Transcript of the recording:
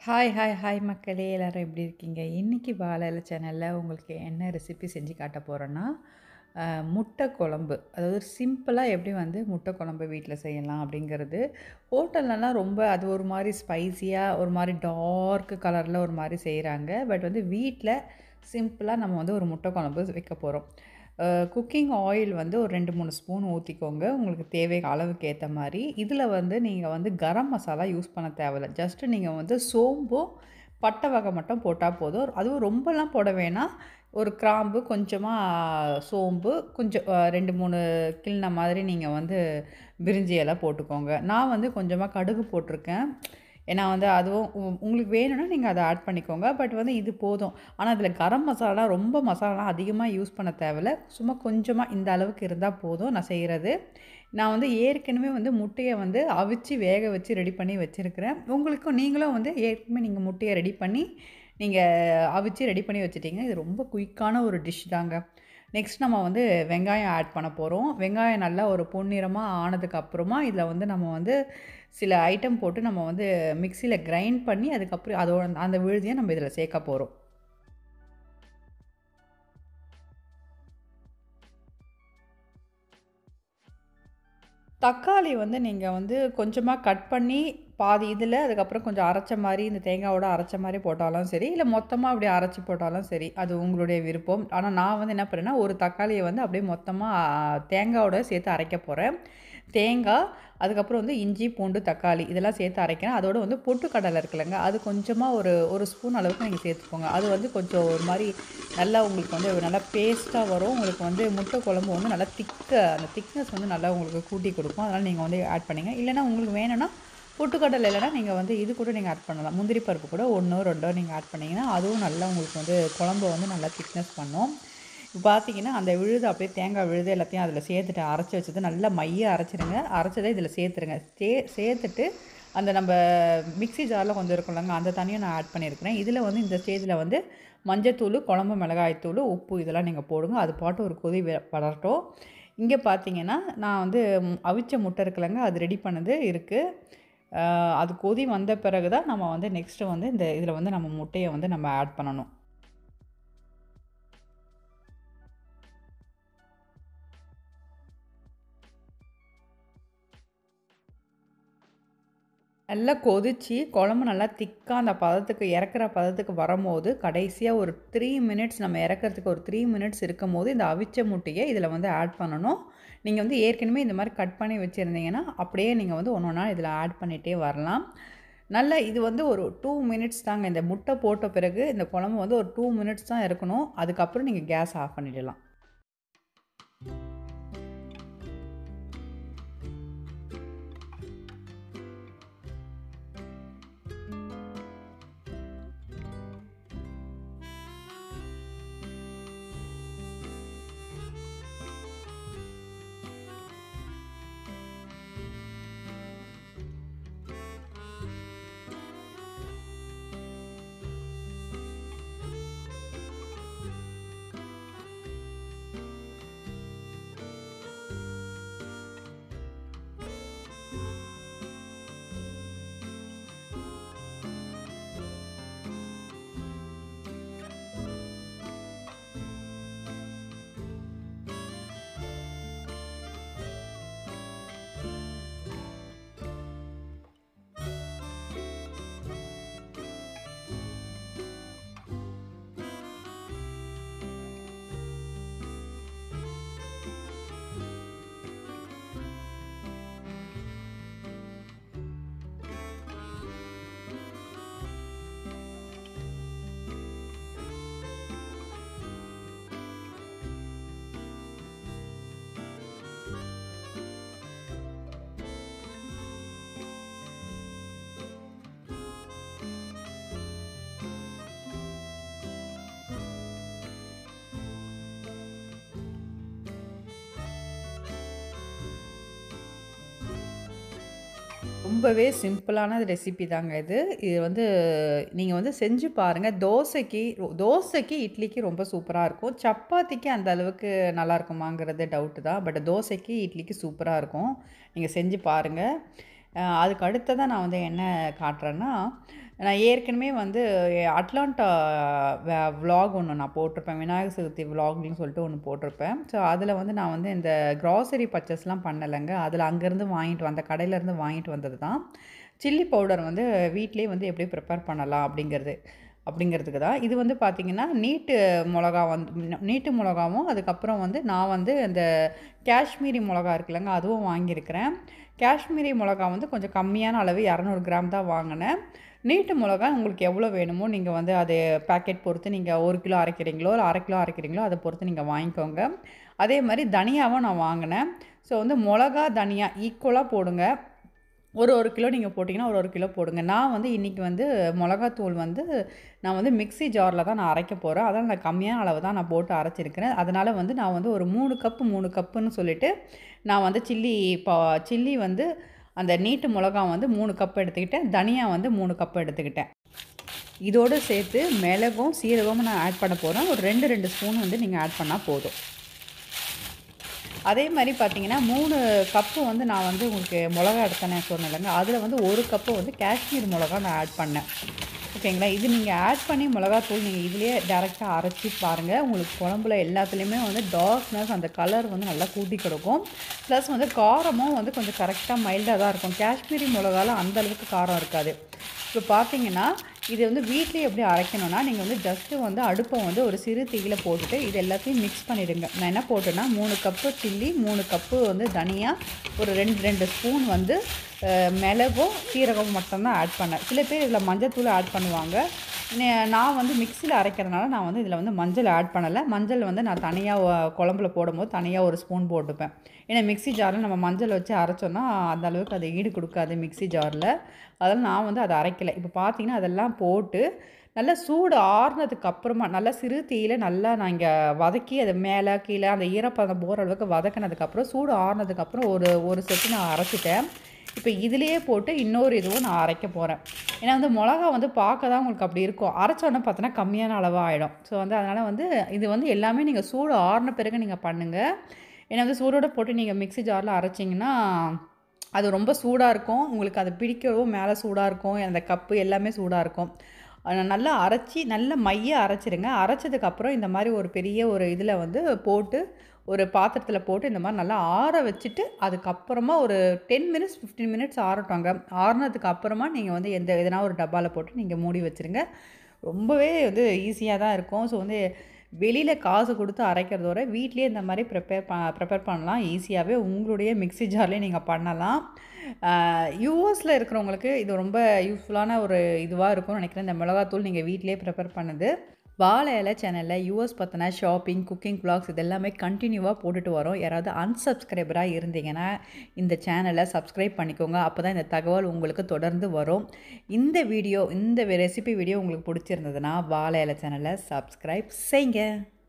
Hi, hi, hi மக்களே! எல்லாரும் எப்படி இருக்கீங்க? இன்னைக்கு வாழ இலை சேனல்ல உங்களுக்கு என்ன ரெசிபி செஞ்சு காட்ட போறேன்னா, அ முட்டை குழம்பு. அதாவது சிம்பிளா எப்படி வந்து முட்டை குழம்பு வீட்ல செய்யலாம் அப்படிங்கிறது. ஹோட்டல்லலாம் ரொம்ப அது ஒரு மாரி ஸ்பைசியா, ஒரு மாரி டார்க் கலர்ல ஒரு மாரி செய்றாங்க. பட் வந்து வீட்ல சிம்பிளா நம்ம வந்து ஒரு முட்டை குழம்பு வைக்க போறோம். அ குக்கிங் ஆயில் வந்து ஒரு 2, 3 ஸ்பூன் ஊத்திக்கோங்க. உங்களுக்கு தேவை அளவுக்கு ஏத்த மாரி. இதில வந்து நீங்க வந்து கரம் மசாலா யூஸ் பண்ண தேவையில்ல. ஜஸ்ட் நீங்க வந்து சோம்பும், பட்டை வகை மட்டும் போட்டா போதும். அதுவும் ரொம்பலாம் போட வேணாம். ஒரு கிராம்பு, கொஞ்சமா சோம்பு, கொஞ்சம் அ 2, 3 கிள்ன மாதிரி நீங்க வந்து பிரிஞ்சி இலை போட்டுக்கோங்க. நான் வந்து கொஞ்சமா கடுகு போட்டிருக்கேன். ஏன்னா வந்து அதுவும் உ உங்களுக்கு வேணும்னா நீங்க அத ஆட் பண்ணிக்கோங்க. பட் வந்து இது போதும். ஆனா இதில கரம் மசாலா ரொம்ப மசாலாலாம் அதிகமா யூஸ் பண்ண தேவையில்ல. சும்மா கொஞ்சமா இந்த அளவுக்கு இருந்தா போதும் நான் செய்றது. நான் வந்து ஏற்கனவே வந்து முட்டைய வந்து அவிச்சு வேக வச்சு ரெடி பண்ணி வச்சிருக்கிறேன். உங்களுக்கும் நீங்களும் வந்து ஏற்கனவே நீங்க முட்டைய ரெடி பண்ணி, நீங்க அவிச்சு ரெடி பண்ணி வச்சுட்டீங்க. இது ரொம்ப குயிக்கான ஒரு டிஷ் தாங்க. நெக்ஸ்ட் நம்ம வந்து வெங்காயம் ஆட் பண்ண போறோம். வெங்காயம் நல்லா ஒரு பொன்னிறமா ஆனதுக்கு அப்புறமா, இதில வந்து நம்ம வந்து சில ஐட்டம் போட்டு நம்ம வந்து மிக்ஸியில கிரைண்ட் பண்ணி, அதுக்கப்புறம் அதோட அந்த விழுதிய நம்ம இதில சேர்க்க போறோம். தக்காளி வந்து நீங்க வந்து கொஞ்சமா கட் பண்ணி, பாதி இதில, அதுக்கப்புறம் கொஞ்சம் அரைச்ச மாரி, இந்த தேங்காவோட அரைச்ச மாரி போட்டாலும் சரி, இல்ல மொத்தமா அப்படியே அரைச்சு போட்டாலும் சரி. அது உங்களுடைய விருப்பம். ஆனா நான் வந்து என்ன பண்ணேன்னா, ஒரு தக்காளிய வந்து அப்படியே மொத்தமா தேங்காவோட சேர்த்து அரைக்க போறேன். தேங்காய், அதுக்கப்புறம் வந்து இஞ்சி, பூண்டு, தக்காளி இதெல்லாம் சேர்த்து அரைக்கிறேன். அதோட வந்து பொட்டுக்கடலை இருக்குல்லங்க, அது கொஞ்சமா ஒரு 1 ஸ்பூன் அளவுக்கு நீங்க சேர்த்துக்கோங்க. அது வந்து கொஞ்சம் ஒரு மாரி நல்லா உங்களுக்கு வந்து நல்லா பேஸ்ட்டா வரும். உங்களுக்கு வந்து முட்டை குழம்பு வந்து நல்லா திக்க அந்த திக்னஸ் வந்து நல்லா உங்களுக்கு கூட்டி குடுக்கும். அதனால நீங்க வந்து ஆட் பண்ணீங்க. இல்லன்னா உங்களுக்கு வேணும்னா, பொட்டுக்கடலை இல்லன்னா நீங்க வந்து இது கூட நீங்க ஆட் பண்ணலாம். முந்திரி பருப்பு கூட 1ஓ, 2ஓ நீங்க ஆட் பண்ணீங்கன்னா, அதுவும் நல்லா உங்களுக்கு வந்து குழம்ப வந்து நல்லா திக்னஸ் பண்ணும். இப்ப பார்த்தீங்கன்னா, அந்த விழுது அப்படியே தேங்காய் விழுது எல்லாத்தையும் அதில சேர்த்துட்டு அரைச்சு வச்சது நல்லா மையா அரைச்சிருங்க. அரைச்சத இதில சேர்த்துருங்க. சே சேர்த்துட்டு அந்த நம்ப மிக்ஸி ஜார்ல கொஞ்சம் இருக்குல்லங்க, அந்த தண்ணியும் நான் ஆட் பண்ணியிருக்கிறேன். இதில வந்து இந்த ஸ்டேஜ்ல வந்து மஞ்சத்தூளு, குழம்பு மிளகாய் தூளு, உப்பு இதெல்லாம் நீங்க போடுங்க. அது பாட்டு ஒரு கொதி வ வரட்டும். இங்க பார்த்தீங்கன்னா, நான் வந்து அவிச்ச முட்டை இருக்குல்லங்க, அது ரெடி பண்ணது இருக்கு. அ அது கொதி வந்த பிறகு தான் நம்ம வந்து நெக்ஸ்ட் வந்து இந்த இதில வந்து நம்ம முட்டைய வந்து நம்ம ஆட் பண்ணணும். நல்லா கொதிச்சு, குழம்பு நல்லா திக்கா அந்த பதத்துக்கு இறக்குற பதத்துக்கு வரம்போது, கடைசியா ஒரு 3 மினிட்ஸ் நம்ம இறக்கிறதுக்கு ஒரு 3 மினிட்ஸ் இருக்கும்போது, இந்த அவிச்ச முட்டைய இதில வந்து ஆட் பண்ணணும். நீங்க வந்து ஏற்கனவே இந்த மாரி கட் பண்ணி வச்சிருந்தீங்கன்னா, அப்படியே நீங்க வந்து ஒண்ணு ஒண்ணா இதில ஆட் பண்ணிட்டே வரலாம். நல்லா இது வந்து ஒரு 2 மினிட்ஸ் தாங்க. இந்த முட்டை போட்ட பிறகு இந்த குழம்பு வந்து ஒரு 2 மினிட்ஸ் தான் இருக்கணும். அதுக்கப்புறம் நீங்க கேஸ் ஆஃப் பண்ணிடலாம். ரொம்பவே சிம்பிளான ரெசிபி தாங்க இது. இது வந்து நீங்க வந்து செஞ்சு பாருங்க. தோசைக்கு தோசைக்கு, இட்லிக்கு ரொம்ப சூப்பரா இருக்கும். சப்பாத்திக்கு அந்த அளவுக்கு நல்லாயிருக்குமாங்கிறது டவுட்டு தான். பட் தோசைக்கு, இட்லிக்கு சூப்பரா இருக்கும். நீங்க செஞ்சு பாருங்க. அஹ் அதுக்கு அடுத்ததாக நான் வந்து என்ன காட்டுறேன்னா நான் ஏற்கனவே வந்து அட்லாண்டா விலாக் ஒன்று நான் போட்டிருப்பேன் விநாயகர் சதுர்த்தி விலாக்னு சொல்லிட்டு ஒன்று போட்டிருப்பேன் ஸோ அதில் வந்து நான் வந்து இந்த க்ராசரி பர்ச்சேஸ்லாம் பண்ணலைங்க அதில் அங்கேருந்து வாங்கிட்டு வந்த கடையிலேருந்து வாங்கிட்டு வந்தது தான் சில்லி பவுடர் வந்து வீட்டிலேயே வந்து எப்படி ப்ரிப்பேர் பண்ணலாம் அப்படிங்கிறது அப்படிங்கிறதுக்கு தான் இது வந்து பார்த்திங்கன்னா நீட்டு மிளகா வந்து நீட்டு மிளகாவும் அதுக்கப்புறம் வந்து நான் வந்து இந்த காஷ்மீரி மிளகா இருக்குல்லங்க அதுவும் வாங்கியிருக்கிறேன் காஷ்மீரி மிளகா வந்து கொஞ்சம் கம்மியான அளவு இரநூறு கிராம் தான் வாங்கினேன் நீட்டு மிளகா உங்களுக்கு எவ்வளோ வேணுமோ நீங்கள் வந்து அது பேக்கெட் பொறுத்து நீங்கள் ஒரு கிலோ அரைக்கிறீங்களோ இல்லை அரை கிலோ அரைக்கிறீங்களோ அதை பொறுத்து நீங்கள் வாங்கிக்கோங்க அதே மாதிரி தனியாவும் நான் வாங்கினேன் ஸோ வந்து மிளகா தனியா ஈக்குவலாக போடுங்க ஒரு ஒரு கிலோ நீங்கள் போட்டிங்கன்னா ஒரு ஒரு கிலோ போடுங்க நான் வந்து இன்றைக்கி வந்து மிளகாத்தூள் வந்து நான் வந்து மிக்ஸி ஜாரில் தான் நான் அரைக்க போகிறேன் அதனால் நான் கம்மியான அளவு தான் நான் போட்டு அரைச்சிருக்கிறேன் அதனால் வந்து நான் வந்து ஒரு மூணு கப்பு மூணு கப்புன்னு சொல்லிட்டு நான் வந்து சில்லி பா சில்லி வந்து அந்த நீட்டு மிளகா வந்து மூணு கப் எடுத்துக்கிட்டேன் தனியா வந்து மூணு கப் எடுத்துக்கிட்டேன் இதோடு சேர்த்து மிளகும் சீரகமும் நான் ஆட் பண்ண போகிறேன் ஒரு ரெண்டு ரெண்டு ஸ்பூன் வந்து நீங்கள் ஆட் பண்ணால் போதும் அதே மாதிரி பார்த்தீங்கன்னா மூணு கப்பு வந்து நான் வந்து உங்களுக்கு மிளகா எடுத்தேனே சொன்னேன்லங்க அதில் வந்து ஒரு கப்பு வந்து காஷ்மீர் மிளகா நான் ஆட் பண்ணேன் ஓகேங்களா இது நீங்கள் ஆட் பண்ணி மிளகாத்தூள் நீங்கள் இதுலேயே டேரெக்டாக அரைச்சி பாருங்கள் உங்களுக்கு குழம்புல எல்லாத்துலேயுமே வந்து டார்க்னஸ் அந்த கலர் வந்து நல்லா கூட்டி கொடுக்கும் ப்ளஸ் வந்து காரமும் வந்து கொஞ்சம் கரெக்டாக மைல்டாக தான் இருக்கும் காஷ்மீரி மிளகால அந்த அளவுக்கு காரம் இருக்காது இப்போ பார்த்தீங்கன்னா இது வந்து வீட்லேயே எப்படி அரைக்கணும்னா நீங்கள் வந்து ஜஸ்ட்டு வந்து அடுப்பை வந்து ஒரு சிறு தீயில போட்டுட்டு இது எல்லாத்தையும் மிக்ஸ் பண்ணிவிடுங்க நான் என்ன போட்டேன்னா மூணு கப்பு சில்லி மூணு கப்பு வந்து தனியாக ஒரு ரெண்டு ரெண்டு ஸ்பூன் வந்து அஹ், மிளகும் சீரகம் மட்டும்தான் ஆட் பண்ணேன் சில பேர் இதில் மஞ்சத்தூள் ஆட் பண்ணுவாங்க நே- நான் வந்து மிக்சியில் அரைக்கிறதுனால நான் வந்து இதில் வந்து மஞ்சள் ஆட் பண்ணலை மஞ்சள் வந்து நான் தனியாக குழம்புல போடும்போது தனியாக ஒரு ஸ்பூன் போட்டுப்பேன் ஏன்னா மிக்ஸி ஜாரில் நம்ம மஞ்சள் வச்சு அரைச்சோன்னா அந்த அளவுக்கு அது ஈடு கொடுக்காது மிக்ஸி ஜாரில் அதெல்லாம் நான் வந்து அதை அரைக்கலை இப்போ பார்த்தீங்கன்னா அதெல்லாம் போட்டு நல்லா சூடு ஆறுனதுக்கு அப்புறமா நல்லா சிறு தீயில நல்லா நான் இங்கே வதக்கி அதை மேலே கீழே அந்த ஈரப்பதம் போகிற அளவுக்கு வதக்கினதுக்கப்புறம் சூடு ஆறுனதுக்கப்புறம் ஒரு ஒரு செட்டு நான் அரைச்சிட்டேன் இப்போ இதுலேயே போட்டு இன்னொரு இதுவும் நான் அரைக்க போகிறேன் ஏன்னா வந்து மிளகா வந்து பார்க்க தான் உங்களுக்கு அப்படி இருக்கும் அரைச்சோன்னே பார்த்தோன்னா கம்மியான அளவாக ஆகிடும் ஸோ வந்து அதனால் வந்து இது வந்து எல்லாமே நீங்கள் சூடு ஆறின பிறகு நீங்கள் பண்ணுங்கள் ஏன்னா வந்து சூடோட போட்டு நீங்கள் மிக்ஸி ஜாரில் அரைச்சிங்கன்னா அது ரொம்ப சூடாக இருக்கும் உங்களுக்கு அது பிடிக்கவும் மேலே சூடாக இருக்கும் அந்த கப்பு எல்லாமே சூடாக இருக்கும் அதை நல்லா அரைச்சி நல்ல மைய அரைச்சிருங்க அரைச்சதுக்கப்புறம் இந்த மாதிரி ஒரு பெரிய ஒரு இதில் வந்து போட்டு ஒரு பாத்திரத்தில் போட்டு இந்த மாதிரி நல்லா ஆற வச்சுட்டு அதுக்கப்புறமா ஒரு டென் மினிட்ஸ் ஃபிஃப்டீன் மினிட்ஸ் ஆறட்டோங்க ஆறுனதுக்கு அப்புறமா நீங்கள் வந்து எந்த எதனா ஒரு டப்பாவில் போட்டு நீங்கள் மூடி வச்சுருங்க ரொம்பவே வந்து ஈஸியாக தான் இருக்கும் ஸோ வந்து வெளியில் காசு கொடுத்து அரைக்கிறதோட வீட்லேயே இந்த மாதிரி ப்ரிப்பேர் ப ப்ரிப்பேர் பண்ணலாம் ஈஸியாகவே உங்களுடைய மிக்ஸி ஜார்லேயே நீங்கள் பண்ணலாம் யூஎஸில் இருக்கிறவங்களுக்கு இது ரொம்ப யூஸ்ஃபுல்லான ஒரு இதுவாக இருக்கும்னு நினைக்கிறேன் இந்த மிளகாத்தூள் நீங்கள் வீட்டிலேயே ப்ரிப்பேர் பண்ணது வாழை இலை சேனலில் யூஎஸ் பற்றின ஷாப்பிங் குக்கிங் vlogs இது எல்லாமே கண்டினியூவாக போட்டுட்டு வரோம் யாராவது அன்சப்ஸ்கிரைபராக இருந்தீங்கன்னா இந்த சேனலை சப்ஸ்கிரைப் பண்ணிக்கோங்க அப்போ தான் இந்த தகவல் உங்களுக்கு தொடர்ந்து வரும் இந்த வீடியோ இந்த ரெசிபி வீடியோ உங்களுக்கு பிடிச்சிருந்ததுன்னா வாழை இலை சேனலை சப்ஸ்கிரைப் செய்யுங்க